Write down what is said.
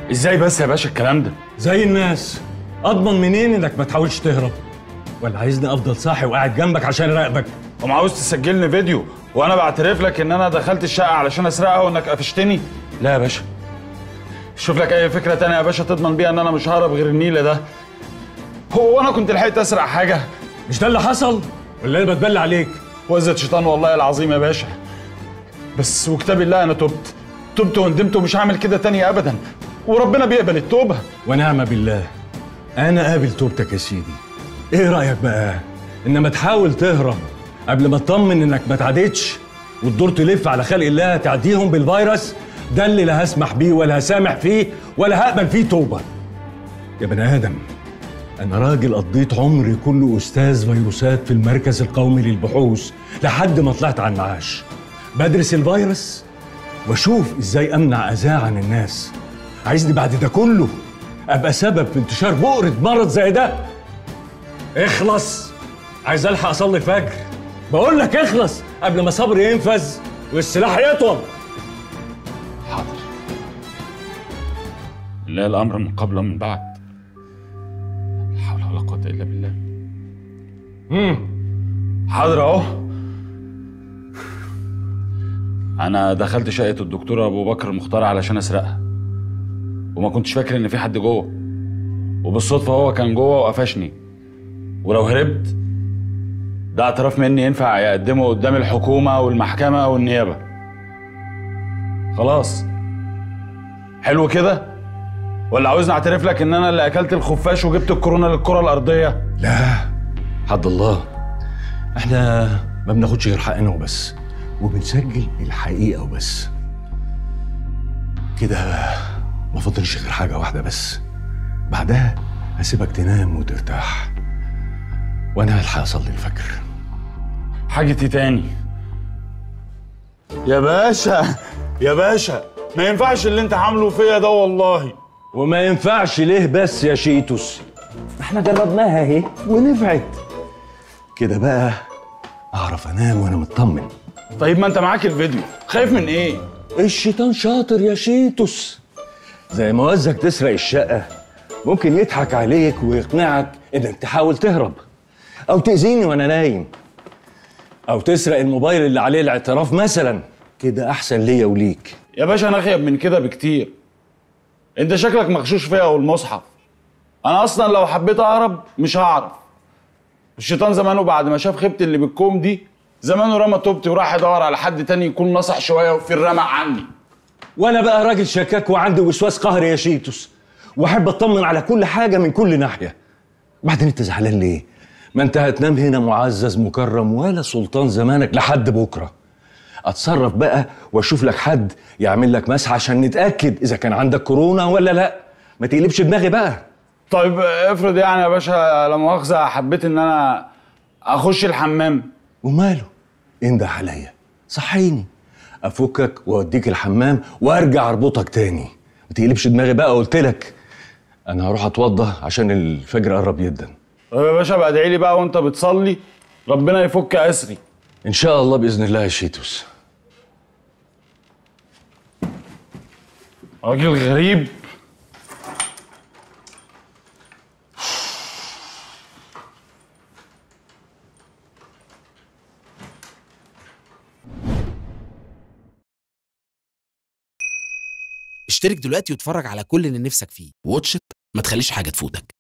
ازاي بس يا باشا الكلام ده زي الناس اضمن منين انك ما تحاولش تهرب ولا عايزني افضل صاحي وقاعد جنبك عشان اراقبك قوم عاوز تسجلني فيديو وانا بعترف لك ان انا دخلت الشقه علشان اسرقها وانك قفشتني لا يا باشا شوف لك اي فكره تانية يا باشا تضمن بيها ان انا مش ههرب غير النيله ده هو انا كنت لحقت اسرق حاجه مش ده اللي حصل ولا انا بتبلى عليك وزة شيطان والله العظيم يا باشا بس وكتاب الله انا تبت تبت وندمت ومش هعمل كده تاني ابدا وربنا بيقبل التوبه ونعم بالله انا قابل توبتك يا سيدي ايه رايك بقى انما تحاول تهرب قبل ما تطمن انك ما تعديتش وتدور تلف على خلق الله تعديهم بالفيروس ده اللي لا هسمح بيه ولا هسامح فيه ولا هقبل فيه توبه يا بني ادم انا راجل قضيت عمري كله استاذ فيروسات في المركز القومي للبحوث لحد ما طلعت على المعاش بدرس الفيروس واشوف ازاي امنع اذاه عن الناس عايزني بعد ده كله ابقى سبب في انتشار بؤرة مرض زي ده اخلص عايز الحق اصلي الفجر بقول لك اخلص قبل ما صبري ينفذ والسلاح يطول حاضر لا الامر من قبل ومن بعد لا حول ولا قوه الا بالله امم حاضر اهو انا دخلت شقه الدكتور ابو بكر المختار علشان اسرقها وما كنتش فاكر ان في حد جوه وبالصدفه هو كان جوه وقفشني ولو هربت ده اعتراف مني ينفع يقدمه قدام الحكومه والمحكمه والنيابه خلاص حلو كده ولا عاوزني اعترف لك ان انا اللي اكلت الخفاش وجبت الكورونا للكره الارضيه لا حد الله احنا ما بناخدش غير حقنا وبس وبنسجل الحقيقه وبس كده ما فاضلش غير حاجه واحده بس بعدها هسيبك تنام وترتاح وانا هلحق اصلي الفجر حاجتي تاني يا باشا يا باشا ما ينفعش اللي انت عامله فيا ده والله وما ينفعش ليه بس يا شيتوس احنا جربناها اهي ونفعت كده بقى اعرف انام وانا مطمن طيب ما انت معاك الفيديو خايف من ايه الشيطان شاطر يا شيتوس زي ما وزك تسرق الشقة ممكن يضحك عليك ويقنعك انك تحاول تهرب او تأذيني وانا نايم او تسرق الموبايل اللي عليه الاعتراف مثلا كده احسن ليا وليك يا باشا انا اخيب من كده بكتير انت شكلك مغشوش فيا والمصحف انا اصلا لو حبيت اهرب مش هعرف الشيطان زمانه بعد ما شاف خيبتي اللي بالكوم دي زمانه رمى توبتي وراح يدور على حد تاني يكون نصح شويه وفي الرمق عني وانا بقى راجل شكاك وعندي وسواس قهري يا شيتوس واحب اطمن على كل حاجه من كل ناحيه بعدين انت زعلان ليه ما انت هتنام هنا معزز مكرم ولا سلطان زمانك لحد بكره اتصرف بقى واشوف لك حد يعمل لك مسح عشان نتاكد اذا كان عندك كورونا ولا لا ما تقلبش دماغي بقى طيب افرض يعني يا باشا لا مؤاخذه حبيت ان انا اخش الحمام وماله انده عليا صحيني افكك واوديك الحمام وارجع اربطك تاني ما تقلبش دماغي بقى قلت لك انا هروح اتوضى عشان الفجر قرب جدا طيب يا باشا بقى ادعي لي بقى وانت بتصلي ربنا يفك اسري ان شاء الله باذن الله يا شيتوس راجل غريب اشترك دلوقتي واتفرج على كل اللي نفسك فيه واتشت ما تخليش حاجة تفوتك